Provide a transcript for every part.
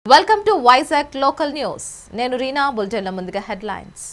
Welcome to Vizag local news నేను రీనా బులెటిన్ల ముందుగా headlines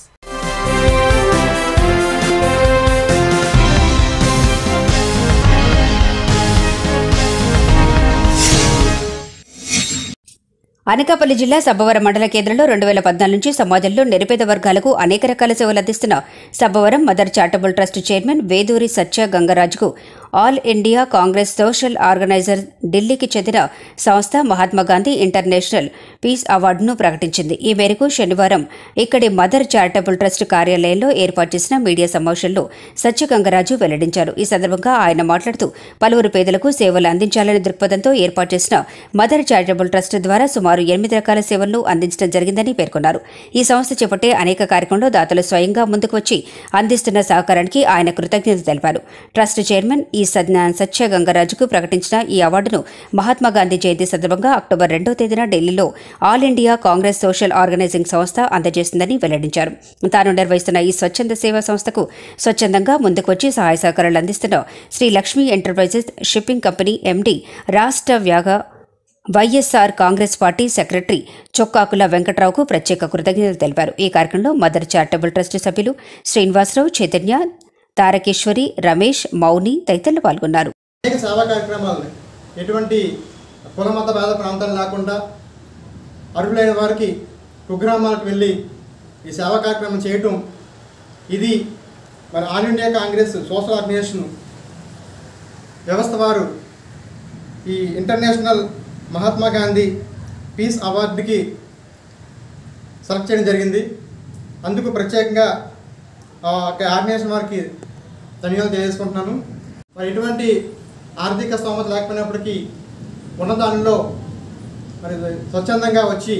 Anakapalli జిల్లా సబ్బవరం మండల కేంద్రంలో రెండు వేల పద్నాలుగు నుంచి సమాజంలో నిరుపేద వర్గాలకు అనేక రకాల సేవలు అందిస్తున్న Sabbavaram mother charitable trust chairman Veduri Satya గంగరాజుకు all India Congress social organizer ఢిల్లీకి చెందిన సంస్థ మహాత్మా గాంధీ ఇంటర్నేషనల్ పీస్ అవార్డును ప్రకటించింది ఈ మేరకు శనివారం ఇక్కడి మదర్ చారిటబుల్ ట్రస్ట్ కార్యాలయంలో ఏర్పాటు చేసిన మీడియా సమావేశంలో సత్య గంగరాజు వెల్లడించారు ఈ సందర్భంగా ఆయన మాట్లాడుతూ పలువురు పేదలకు సేవలు అందించాలనే దృక్పథంతో ఏర్పాటు చేసిన మదర్ చారిటబుల్ ట్రస్ట్ ద్వారా సుమారు ఎనిమిది రకాల సేవలను అందించడం జరిగిందని పేర్కొన్నారు ఈ సంస్థ చేపట్టే అనేక కార్యక్రమంలో దాతలు స్వయంగా ముందుకు వచ్చి అందిస్తున్న సహకారానికి ఆయన కృతజ్ఞతలు తెలిపారు ట్రస్ట్ చైర్మన్ ఈ సజ్ఞ- సత్య గంగరాజుకు ప్రకటించిన ఈ అవార్డును మహాత్మా గాంధీ జయంతి సందర్భంగా అక్టోబర్ రెండో తేదీన ఢిల్లీలో all India Congress social organizing సంస్థ అందజేస్తుందని వెల్లడించారు తాను నిర్వహిస్తున్న ఈ స్వచ్ఛంద సేవా సంస్థకు స్వచ్ఛందంగా ముందుకు వచ్చి సహాయ సహకారాలు అందిస్తున్న Sri Lakshmi enterprises shipping company MD రాష్ట్ర వ్యాగ YSR Congress party secretary Chokkakula వెంకట్రావుకు ప్రత్యేక కృతజ్ఞతలు తెలిపారు ఈ కార్యక్రమంలో మదర్ చారిటబుల్ ట్రస్ట్ సభ్యులు శ్రీనివాసరావు చైతన్య తారకేశ్వరి రమేష్ మౌని తదితరులు పాల్గొన్నారు అనేక సేవా కార్యక్రమాలు ఎటువంటి కుల మత భేద ప్రాంతాలు లేకుండా అర్హులైన వారికి కుగ్రామాలకు వెళ్ళి ఈ సేవా కార్యక్రమం చేయటం ఇది మరి all India Congress social organization వ్యవస్థ వారు ఈ ఇంటర్నేషనల్ మహాత్మా గాంధీ పీస్ అవార్డుకి సెలెక్ట్ చేయడం జరిగింది అందుకు ప్రత్యేకంగా ఆ యొక్క ఆర్గనైజేషన్ వారికి ధన్యవాదాలు తెలియజేసుకుంటున్నాను మరి ఎటువంటి ఆర్థిక స్తోమత లేకపోయినప్పటికీ ఉన్న దానిలో మరి స్వచ్ఛందంగా వచ్చి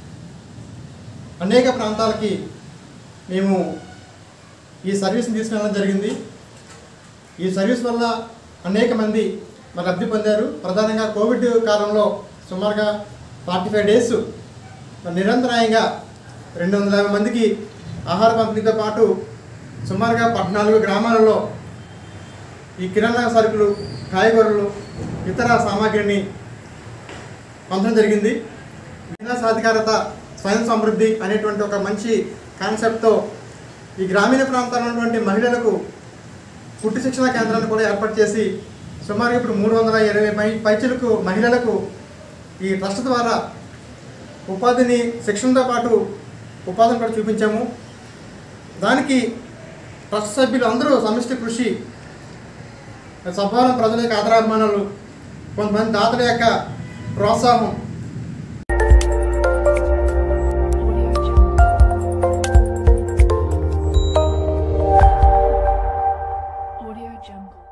అనేక ప్రాంతాలకి మేము ఈ సర్వీస్ని తీసుకెళ్ళడం జరిగింది ఈ సర్వీస్ వల్ల అనేక మంది మరి లబ్ధి పొందారు ప్రధానంగా కోవిడ్ కాలంలో సుమారుగా ఫార్టీ ఫైవ్ డేస్ మరి నిరంతరాయంగా రెండు వందల యాభై మందికి ఆహార పంపిణీతో పాటు సుమారుగా పద్నాలుగు గ్రామాలలో ఈ కిరాణా సరుకులు కాయగూరలు ఇతర సామాగ్రిని పంచడం జరిగింది మహిళా సాధికారత స్వయం సమృద్ధి అనేటువంటి ఒక మంచి కాన్సెప్ట్తో ఈ గ్రామీణ ప్రాంతాల్లో ఉన్నటువంటి మహిళలకు కుట్టు శిక్షణ కేంద్రాన్ని కూడా ఏర్పాటు చేసి సుమారు ఇప్పుడు మూడు వందల ఇరవై పై పైచలకు మహిళలకు ఈ ట్రస్ట్ ద్వారా ఉపాధిని శిక్షణతో పాటు ఉపాధిని కూడా చూపించాము దానికి ట్రస్ట్ సభ్యులు అందరూ సమిష్టి కృషి సభవరం ప్రజల యొక్క ఆదరాభిమానాలు కొంతమంది దాతల యొక్క ప్రోత్సాహం Audio Jungle.